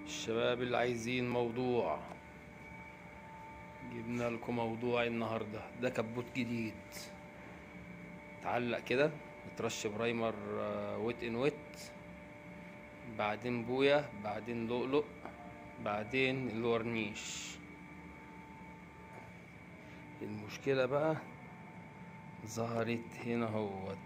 الشباب اللي عايزين موضوع جبنا لكم موضوع النهارده ده كبوت جديد اتعلق كده مترش برايمر آه، ويت ان ويت بعدين بويا بعدين لؤلؤ بعدين الورنيش المشكلة بقى ظهرت هنا هوت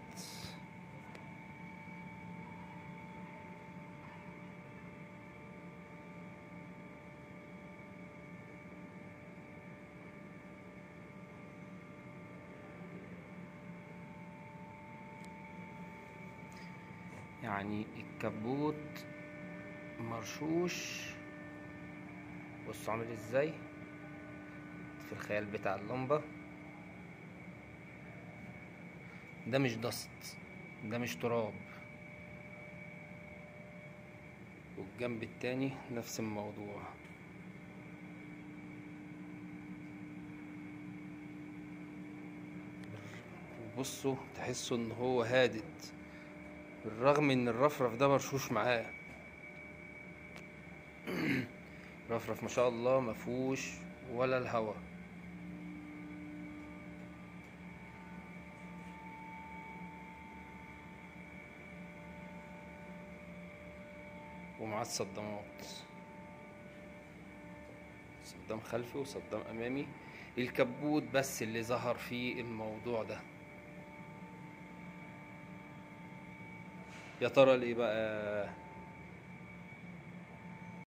يعني الكبوت مرشوش بصوا عامل ازاي في الخيال بتاع اللمبة ده مش دست ده مش تراب والجنب التاني نفس الموضوع وبصوا تحسوا ان هو هادد بالرغم ان الرفرف ده مرشوش معاه رفرف ما شاء الله مفهوش ولا الهوا ومعاه الصدامات صدام خلفي وصدام امامي الكبوت بس اللي ظهر فيه الموضوع ده يا ترى ليه بقى